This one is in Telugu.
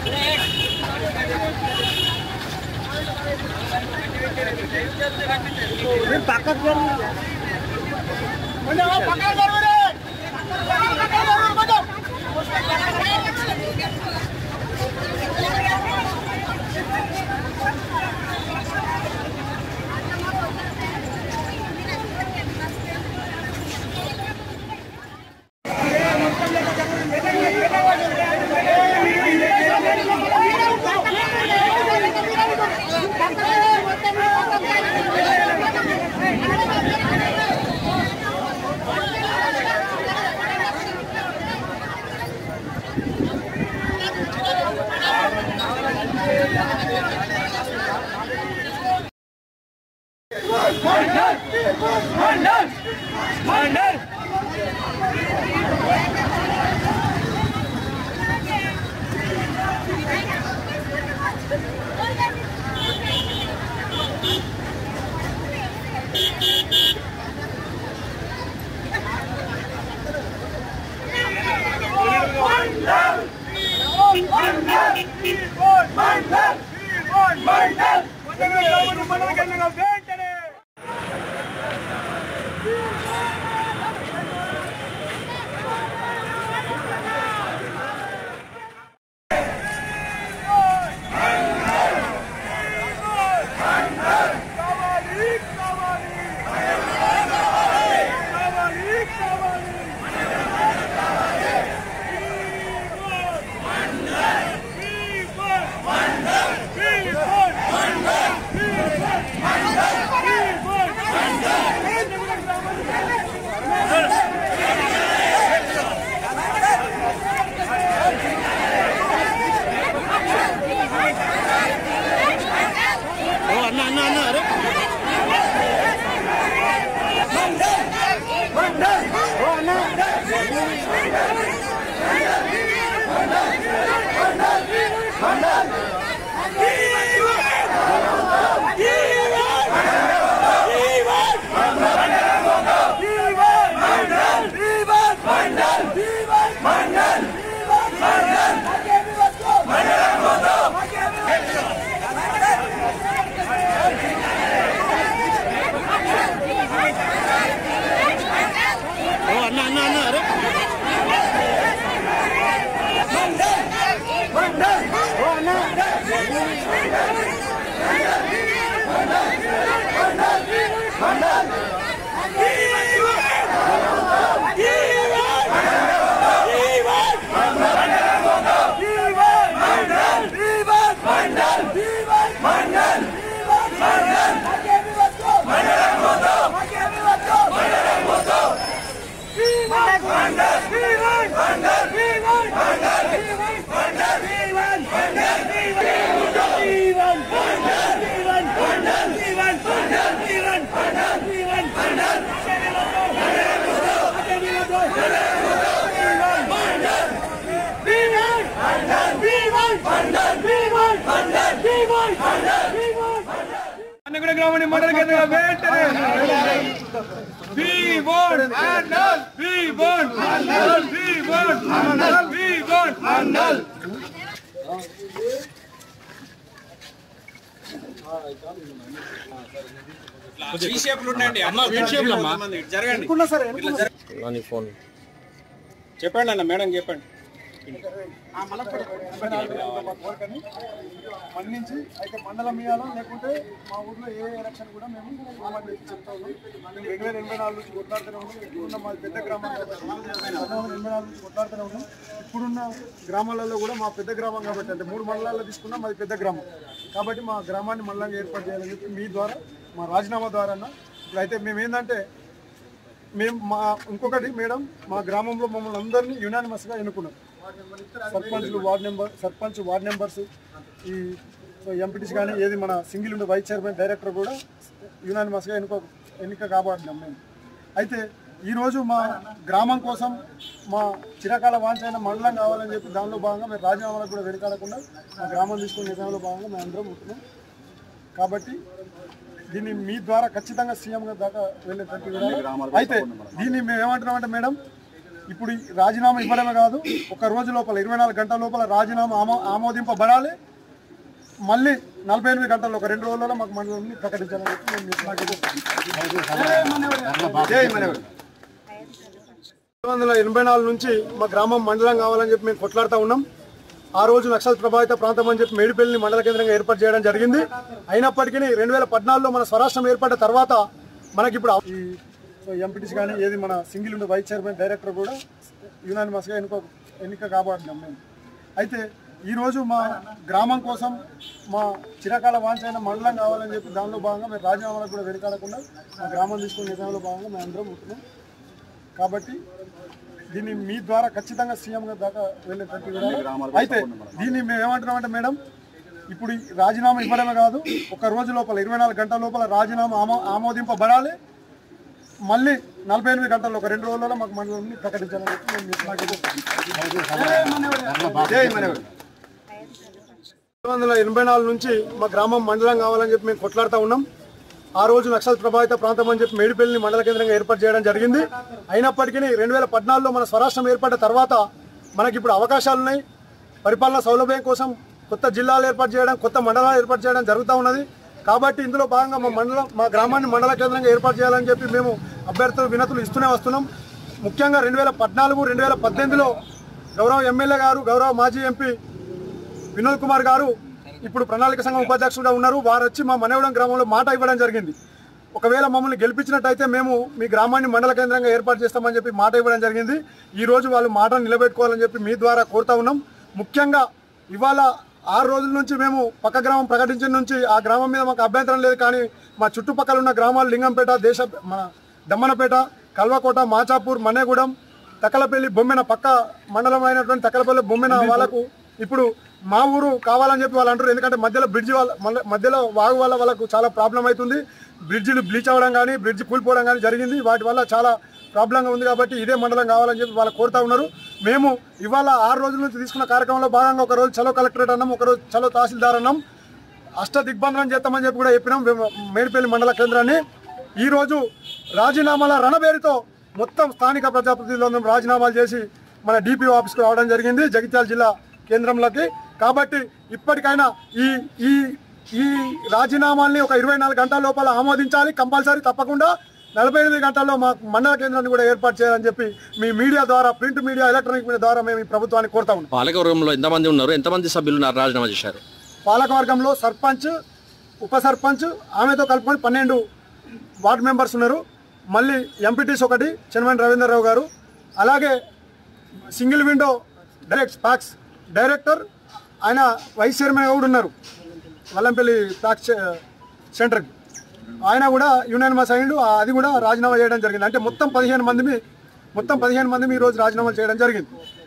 అన్నగూడ గ్రామాన్ని మండల కేంద్రంగా వెంటనే We want Mandal! We want Mandal! We want Mandal! We want Mandal! ఈ షేపులు ఉండండి అమ్మ వీడ్ షేపులు అమ్మా జరగండి నీ ఫోన్ చెప్పండి అన్న మేడం చెప్పండి మన్నించి అయితే మండలం ఇవ్వాలా లేకుంటే మా ఊర్లో ఏ ఎలక్షన్ కూడా మేము గవర్నమెంట్ నుంచి చెప్తా ఉన్నాం మేము రెండు వేల ఎనభై నాలుగు నుంచి కొట్లాడుతూనే ఉన్నాం ఇప్పుడున్న మా పెద్ద గ్రామం కాబట్టి పంతొమ్మిది వందల ఎనభై నాలుగు నుంచి కొట్లాడుతూనే ఉన్నాం ఇప్పుడున్న గ్రామాలలో కూడా మా పెద్ద గ్రామం కాబట్టి అంటే మూడు మండలాల్లో తీసుకున్నా మాది పెద్ద గ్రామం కాబట్టి మా గ్రామాన్ని మండలంగా ఏర్పాటు చేయాలని చెప్పి మీ ద్వారా మా రాజీనామా ద్వారా ఇప్పుడు అయితే మేము ఏంటంటే మేము మా ఇంకొకటి మేడం మా గ్రామంలో మమ్మల్ని అందరినీ యునానిమస్గా ఎన్నుకున్నాం సర్పంచ్లు ward number sarpanch ward members ఈ ఎంపీటీస్ కానీ ఏది మన సింగిల్ ఉండే వైస్ చైర్మన్ డైరెక్టర్ కూడా యునానిమస్గా ఎన్నుకో ఎన్నిక కాబట్టినాం మేము అయితే ఈరోజు మా గ్రామం కోసం మా చిరకాల వాంఛైన మండలం కావాలని చెప్పి దానిలో భాగంగా మేము రాజీనామాలకు కూడా వెనకాడకుండా మా గ్రామం తీసుకునే నిర్ణయంలో భాగంగా మేము అందరం ఉంటున్నాం కాబట్టి దీన్ని మీ ద్వారా ఖచ్చితంగా సీఎం గారి దాకా వెళ్ళేటట్టు విధానం. అయితే దీన్ని మేము ఏమంటున్నామంటే మేడం ఇప్పుడు ఈ రాజీనామా ఇవ్వడమే కాదు ఒక రోజు లోపల ఇరవై నాలుగు గంటల లోపల రాజీనామా ఆమో ఆమోదింపబడాలి మళ్ళీ నలభై ఎనిమిది గంటల్లో ఒక రెండు రోజులలో మాకు మండలాన్ని ప్రకటించాలని చెప్పి నేను మీకు నాకు జై మనవరి. పంతొమ్మిది వందల ఎనభై నాలుగు నుంచి మా గ్రామం మండలం కావాలని చెప్పి మేము కొట్లాడుతూ ఉన్నాం ఆ రోజు నక్సల్ ప్రభావిత ప్రాంతం అని చెప్పి మేడిపల్లిని మండల కేంద్రంగా ఏర్పాటు చేయడం జరిగింది అయినప్పటికీ రెండు వేల పద్నాలుగులో మన స్వరాష్ట్రం ఏర్పడిన తర్వాత మనకి ఇప్పుడు ఈ ఎంపీటీసీ కానీ ఏది మన సింగిల్ ఉండే వైస్ చైర్మన్ డైరెక్టర్ కూడా యునానిమస్గా ఎన్నిక ఎన్నిక కాబట్టినాం మేము అయితే ఈరోజు మా గ్రామం కోసం మా చిరకాల వాంఛైన మండలం కావాలని చెప్పి దానిలో భాగంగా మేము రాజీనామాలకు కూడా వెనకాడకుండా మా గ్రామం తీసుకునే నిర్ణయంలో భాగంగా మేము అందరం ఉంటున్నాం కాబట్టి దీన్ని మీ ద్వారా ఖచ్చితంగా సీఎం గారి దాకా వెళ్ళేటట్టు విధానం. అయితే దీన్ని మేము ఏమంటున్నామంటే మేడం ఇప్పుడు ఈ రాజీనామా ఇవ్వడమే కాదు ఒక రోజు లోపల ఇరవై నాలుగు గంటల లోపల రాజీనామా ఆమో ఆమోదింపబడాలి మళ్ళీ నలభై ఎనిమిది గంటల్లో ఒక రెండు రోజులలో మాకు మండలాన్ని ప్రకటించాలని చెప్పి నేను మీకు నాకు జై మనవరి. పంతొమ్మిది వందల ఎనభై నాలుగు నుంచి మా గ్రామం మండలం కావాలని చెప్పి మేము కొట్లాడుతూ ఉన్నాం ఆ రోజు నక్సల్ ప్రభావిత ప్రాంతం అని చెప్పి మేడిపల్లిని మండల కేంద్రంగా ఏర్పాటు చేయడం జరిగింది అయినప్పటికీ రెండు వేల పద్నాలుగులో మన స్వరాష్ట్రం ఏర్పడిన తర్వాత మనకి ఇప్పుడు అవకాశాలు ఉన్నాయి పరిపాలన సౌలభ్యం కోసం కొత్త జిల్లాలు ఏర్పాటు చేయడం కొత్త మండలాలు ఏర్పాటు చేయడం జరుగుతూ ఉన్నది కాబట్టి ఇందులో భాగంగా మా మండలం మా గ్రామాన్ని మండల కేంద్రంగా ఏర్పాటు చేయాలని చెప్పి మేము అభ్యర్థులు వినతులు ఇస్తూనే వస్తున్నాం ముఖ్యంగా రెండు వేల పద్నాలుగు రెండు వేల పద్దెనిమిదిలో గౌరవ ఎమ్మెల్యే గారు గౌరవ మాజీ ఎంపీ వినోద్ కుమార్ గారు ఇప్పుడు ప్రణాళిక సంఘం ఉపాధ్యక్షుడుగా ఉన్నారు వారు వచ్చి మా మనవడం గ్రామంలో మాట ఇవ్వడం జరిగింది ఒకవేళ మమ్మల్ని గెలిపించినట్టయితే మేము మీ గ్రామాన్ని మండల కేంద్రంగా ఏర్పాటు చేస్తామని చెప్పి మాట ఇవ్వడం జరిగింది ఈ రోజు వాళ్ళు మాటను నిలబెట్టుకోవాలని చెప్పి మీ ద్వారా కోరుతా ఉన్నాం ముఖ్యంగా ఇవాళ ఆరు రోజుల నుంచి మేము పక్క గ్రామం ప్రకటించిన నుంచి ఆ గ్రామం మీద మాకు అభ్యంతరం లేదు కానీ మా చుట్టుపక్కల ఉన్న గ్రామాలు లింగంపేట దేశ మన దమ్మనపేట కల్వకోట మాచాపూర్ మనేగూడెం తక్కలపల్లి బొమ్మెన పక్క మండలం అయినటువంటి తక్కలపల్లి బొమ్మెన వాళ్ళకు ఇప్పుడు మా ఊరు కావాలని చెప్పి వాళ్ళు అంటారు ఎందుకంటే మధ్యలో బ్రిడ్జ్ వాళ్ళ మళ్ళీ మధ్యలో వాగు వల్ల వాళ్ళకు చాలా ప్రాబ్లం అవుతుంది బ్రిడ్జిలు బ్లీచ్ అవ్వడం కానీ బ్రిడ్జ్ కూలిపోవడం కానీ జరిగింది వాటి వల్ల చాలా ప్రాబ్లంగా ఉంది కాబట్టి ఇదే మండలం కావాలని చెప్పి వాళ్ళు కోరుతా ఉన్నారు మేము ఇవాళ ఆరు రోజుల నుంచి తీసుకున్న కార్యక్రమంలో భాగంగా ఒక రోజు చలో కలెక్టరేట్ అన్నాం ఒక రోజు చలో తహసీల్దార్ అన్నాం అష్ట దిగ్బంధనం చేస్తామని చెప్పి కూడా చెప్పినాం మేము మేడిపల్లి మండల కేంద్రాన్ని ఈ రోజు రాజీనామాల రణబేరుతో మొత్తం స్థానిక ప్రజాప్రతినిధులందరం రాజీనామాలు చేసి మన డిపిఓ ఆఫీస్కి రావడం జరిగింది జగిత్యాల జిల్లా కేంద్రంలోకి కాబట్టి ఇప్పటికైనా ఈ ఈ ఈ రాజీనామాల్ని ఒక ఇరవై నాలుగు గంటల లోపల ఆమోదించాలి కంపల్సరీ తప్పకుండా నలభై ఎనిమిది గంటల్లో మా మండల కేంద్రాన్ని కూడా ఏర్పాటు చేయాలని చెప్పి మీ మీడియా ద్వారా ప్రింట్ మీడియా ఎలక్ట్రానిక్ మీడియా ద్వారా మేము ఈ ప్రభుత్వాన్ని కోరుతా ఉన్నాం పాలకవర్గంలో ఎంతమంది ఉన్నారు ఎంతమంది సభ్యులు ఉన్నారు రాజీనామా చేశారు పాలకవర్గంలో సర్పంచ్ ఉప సర్పంచ్ ఆమెతో కలుపుకొని పన్నెండు వార్డు మెంబర్స్ ఉన్నారు మళ్ళీ ఎంపీటీస్ ఒకటి చెన్నమని రవీంద్రరావు గారు అలాగే single window direct PACS director ఆయన వైస్ చైర్మన్ కూడా ఉన్నారు వల్లంపల్లి ప్యాక్స్ సెంటర్కి ఆయన కూడా యునానిమస్ అయ్యిండు ఆ- అది కూడా రాజీనామా చేయడం జరిగింది అంటే మొత్తం పదిహేను మందిని మొత్తం పదిహేను మంది ఈ రోజు రాజీనామా చేయడం జరిగింది